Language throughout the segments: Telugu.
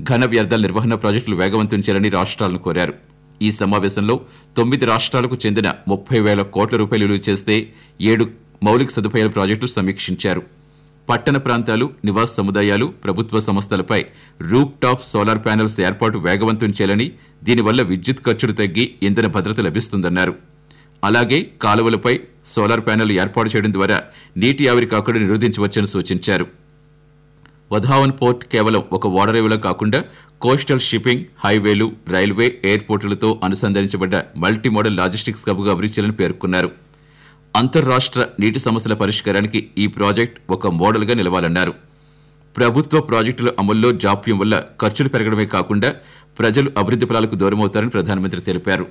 ఘన వ్యర్థాల నిర్వహణ ప్రాజెక్టులు వేగవంతం చేయాలని రాష్ట్రాలను కోరారు ఈ సమావేశంలో తొమ్మిది రాష్ట్రాలకు చెందిన ముప్పై వేల కోట్ల రూపాయలు విలువ చేస్తే ఏడు మౌలిక సదుపాయాల ప్రాజెక్టులు సమీక్షించారు పట్టణ ప్రాంతాలు నివాస సముదాయాలు ప్రభుత్వ సంస్థలపై రూప్ టాప్ సోలార్ ప్యానెల్స్ ఏర్పాటు వేగవంతం చేయాలని దీనివల్ల విద్యుత్ ఖర్చులు తగ్గి ఇంధన భద్రత లభిస్తుందన్నారు అలాగే కాలువలపై సోలార్ ప్యానెల్ ఏర్పాటు చేయడం ద్వారా నీటి ఆవిరి కాకుండా నిరోధించవచ్చని సూచించారు వధావన్ పోర్ట్ కేవలం ఒక ఓడరేవులో కాకుండా కోస్టల్ షిప్పింగ్ హైవేలు రైల్వే ఎయిర్పోర్టులతో అనుసంధానించబడ్డ మల్టీ మోడల్ లాజిస్టిక్స్ హబ్గా అభివృద్ధి చేయాలని పేర్కొన్నారు అంతర్రాష్ట్ర నీటి సమస్యల పరిష్కారానికి ఈ ప్రాజెక్ట్ ఒక మోడల్గా నిలవాలన్నారు ప్రభుత్వ ప్రాజెక్టుల అమల్లో జాప్యం వల్ల ఖర్చులు పెరగడమే కాకుండా ప్రజలు అభివృద్ధి ఫలాలకు దూరమవుతారని ప్రధానమంత్రి తెలిపారు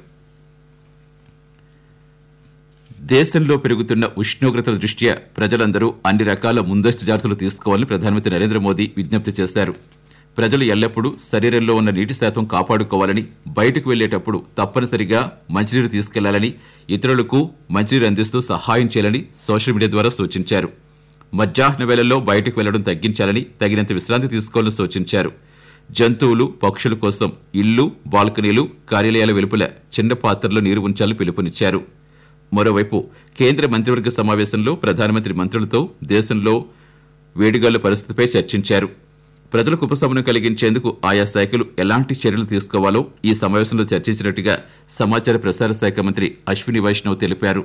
దేశంలో పెరుగుతున్న ఉష్ణోగ్రతల దృష్ట్యా ప్రజలందరూ అన్ని రకాల ముందస్తు జాగ్రత్తలు తీసుకోవాలని ప్రధానమంత్రి నరేంద్ర మోదీ విజ్ఞప్తి చేశారు ప్రజలు ఎల్లప్పుడూ శరీరంలో ఉన్న నీటి శాతం కాపాడుకోవాలని బయటకు వెళ్లేటప్పుడు తప్పనిసరిగా మంచినీరు తీసుకెళ్లాలని ఇతరులకు మంచినీరు అందిస్తూ సహాయం చేయాలని సోషల్ మీడియా ద్వారా సూచించారు మధ్యాహ్న వేళల్లో బయటకు వెళ్లడం తగ్గించాలని తగినంత విశ్రాంతి తీసుకోవాలని సూచించారు జంతువులు పక్షుల కోసం ఇల్లు బాల్కనీలు కార్యాలయాల వెలుపల చిన్న పాత్రలో నీరు ఉంచాలని పిలుపునిచ్చారు మరోవైపు కేంద్ర మంత్రివర్గ సమావేశంలో ప్రధానమంత్రి మంత్రులతో దేశంలో వేడిగాళ్ల పరిస్థితిపై చర్చించారు ప్రజలకు ఉపశమనం కలిగించేందుకు ఆయా శాఖలు ఎలాంటి చర్యలు తీసుకోవాలో ఈ సమావేశంలో చర్చించినట్టుగా సమాచార ప్రసార శాఖ మంత్రి అశ్విని వైష్ణవ్ తెలిపారు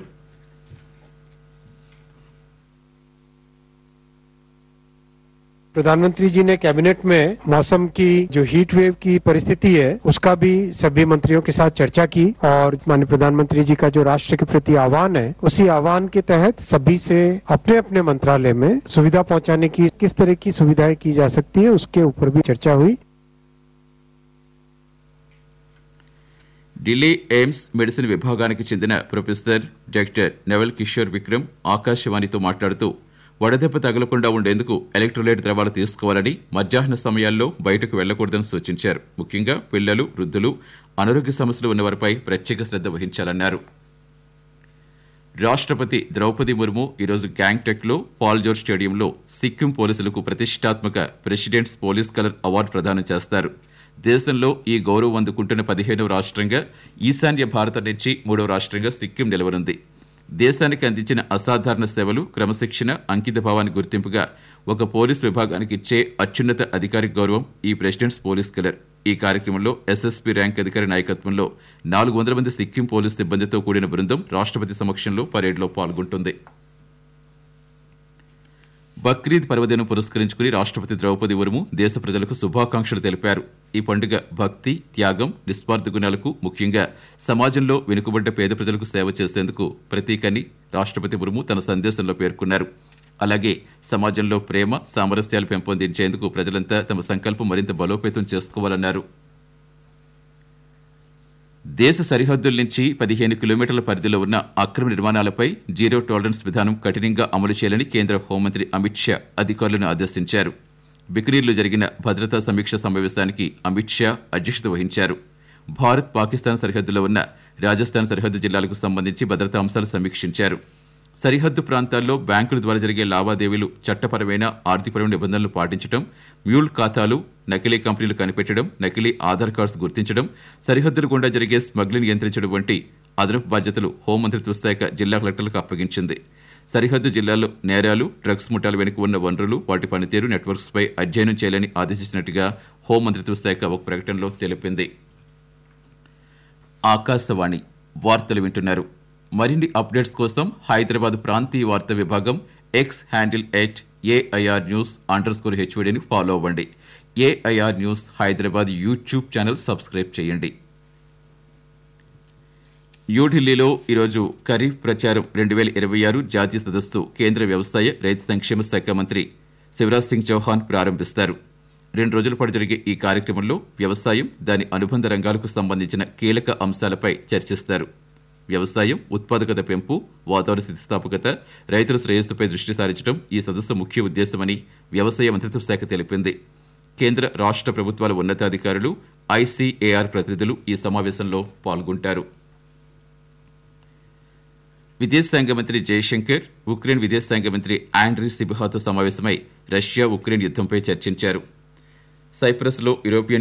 प्रधानमंत्री जी ने कैबिनेट में मौसम की जो हीट वेव की परिस्थिति है उसका भी सभी मंत्रियों के साथ चर्चा की और माननीय प्रधानमंत्री जी का जो राष्ट्र के प्रति आह्वान है उसी आह्वान के तहत सभी से अपने अपने मंत्रालय में सुविधा पहुंचाने की किस तरह की सुविधाएं की जा सकती है उसके ऊपर भी चर्चा हुई ఢిల్లీ ఎయిమ్స్ మెడిసిన్ విభాగానికి చెందిన ప్రొఫెసర్ డాక్టర్ నెవల్ కిషోర్ విక్రమ్ ఆకాశవాణితో మాట్లాడుతూ వడదెబ్బ తగలకుండా ఉండేందుకు ఎలక్ట్రోలైట్ ద్రవాలు తీసుకోవాలని మధ్యాహ్న సమయాల్లో బయటకు వెళ్లకూడదని సూచించారు ముఖ్యంగా పిల్లలు వృద్ధులు అనారోగ్య సమస్యలు ఉన్నవారిపై ప్రత్యేక శ్రద్ధ వహించాలన్నారు రాష్ట్రపతి ద్రౌపది ముర్ము ఈరోజు గ్యాంగ్టెక్లో పాల్జోర్ స్టేడియంలో సిక్కిం పోలీసులకు ప్రతిష్టాత్మక ప్రెసిడెంట్స్ పోలీస్ కలర్ అవార్డు ప్రదానం చేస్తారు దేశంలో ఈ గౌరవం అందుకుంటున్న పదిహేనవ రాష్ట్రంగా ఈశాన్య భారత నుంచి మూడవ రాష్ట్రంగా సిక్కిం నిలవనుంది దేశానికి అందించిన అసాధారణ సేవలు క్రమశిక్షణ అంకిత భావాన్ని గుర్తింపుగా ఒక పోలీస్ విభాగానికి ఇచ్చే అత్యున్నత అధికారిక గౌరవం ఈ ప్రెసిడెంట్స్ పోలీస్ కలర్ ఈ కార్యక్రమంలో ఎస్ఎస్పీ ర్యాంక్ అధికారి నాయకత్వంలో నాలుగు వందల మంది సిక్కిం పోలీస్ సిబ్బందితో కూడిన బృందం రాష్ట్రపతి సమక్షంలో పరేడ్లో పాల్గొంటుంది బక్రీద్ పర్వదినం పురస్కరించుకుని రాష్ట్రపతి ద్రౌపది ముర్ము దేశ ప్రజలకు శుభాకాంక్షలు తెలిపారు ఈ పండుగ భక్తి త్యాగం నిస్వార్థ గుణాలకు ముఖ్యంగా సమాజంలో వెనుకబడ్డ పేద ప్రజలకు సేవ చేసేందుకు ప్రతీకని రాష్ట్రపతి ముర్ము తన సందేశంలో పేర్కొన్నారు అలాగే సమాజంలో ప్రేమ సామరస్యాలు పెంపొందించేందుకు ప్రజలంతా తమ సంకల్పం మరింత బలోపేతం చేసుకోవాలన్నారు దేశ సరిహద్దుల నుంచి పదిహేను కిలోమీటర్ల పరిధిలో ఉన్న అక్రమ నిర్మాణాలపై జీరో టాలరెన్స్ విధానం కఠినంగా అమలు చేయాలని కేంద్ర హోంమంత్రి అమిత్ షా అధికారులను ఆదేశించారు బికనీర్లో జరిగిన భద్రతా సమీక్ష సమావేశానికి అమిత్ షా అధ్యక్షత వహించారు భారత్ పాకిస్తాన్ సరిహద్దులో ఉన్న రాజస్థాన్ సరిహద్దు జిల్లాలకు సంబంధించి భద్రతా అంశాలు సమీక్షించారు సరిహద్దు ప్రాంతాల్లో బ్యాంకుల ద్వారా జరిగే లావాదేవీలు చట్టపరమైన ఆర్థికపరమైన నిబంధనలు పాటించడం మ్యూల్ ఖాతాలు నకిలీ కంపెనీలు కనిపెట్టడం నకిలీ ఆధార్ కార్డ్స్ గుర్తించడం సరిహద్దుల గుండా జరిగే స్మగ్లింగ్ నియంత్రించడం వంటి అదనపు బాధ్యతలు హోంమంత్రిత్వ శాఖ జిల్లా కలెక్టర్లకు అప్పగించింది సరిహద్దు జిల్లాల్లో నేరాలు డ్రగ్స్ ముఠాల వెనుక ఉన్న వనరులు వాటి పనితీరు నెట్వర్క్స్ పై అధ్యయనం చేయాలని ఆదేశించినట్టుగా హోంమంత్రిత్వ శాఖ ఒక ప్రకటనలో తెలిపింది ఆకాశవాణి వార్తలు వింటున్నారు మరిన్ని అప్డేట్స్ కోసం హైదరాబాద్ ప్రాంతీయ వార్తా విభాగం X handle at AIR news underscore హెచ్వీడీని ఫాలో అవ్వండి AIR news Hyderabad YouTube channel subscribe చేయండి న్యూఢిల్లీలో ఈరోజు ఖరీఫ్ ప్రచారం రెండు వేల ఇరవై ఆరు జాతీయ సదస్సు కేంద్ర వ్యవసాయ రైతు సంక్షేమ శాఖ మంత్రి శివరాజ్ సింగ్ చౌహాన్ ప్రారంభిస్తారు రెండు రోజుల పాటు జరిగే ఈ కార్యక్రమంలో వ్యవసాయం దాని అనుబంధ రంగాలకు సంబంధించిన కీలక అంశాలపై చర్చిస్తారు వ్యవసాయం ఉత్పాదకత పెంపు వాతావరణ స్థితిస్థాపకత రైతుల శ్రేయస్సుపై దృష్టి సారించడం ఈ సదస్సు ముఖ్య ఉద్దేశమని వ్యవసాయ మంత్రిత్వ శాఖ తెలిపింది కేంద్ర రాష్ట్ర ప్రభుత్వాల ఉన్నతాధికారులు ఐసీఏఆర్ ప్రతినిధులు ఈ సమావేశంలో పాల్గొంటారు విదేశాంగ మంత్రి జయశంకర్ ఉక్రెయిన్ విదేశాంగ మంత్రి ఆండ్రీ సిబిహాతో సమావేశమై రష్యా ఉక్రెయిన్ యుద్ధంపై చర్చించారు సైప్రస్లో యూరోపియన్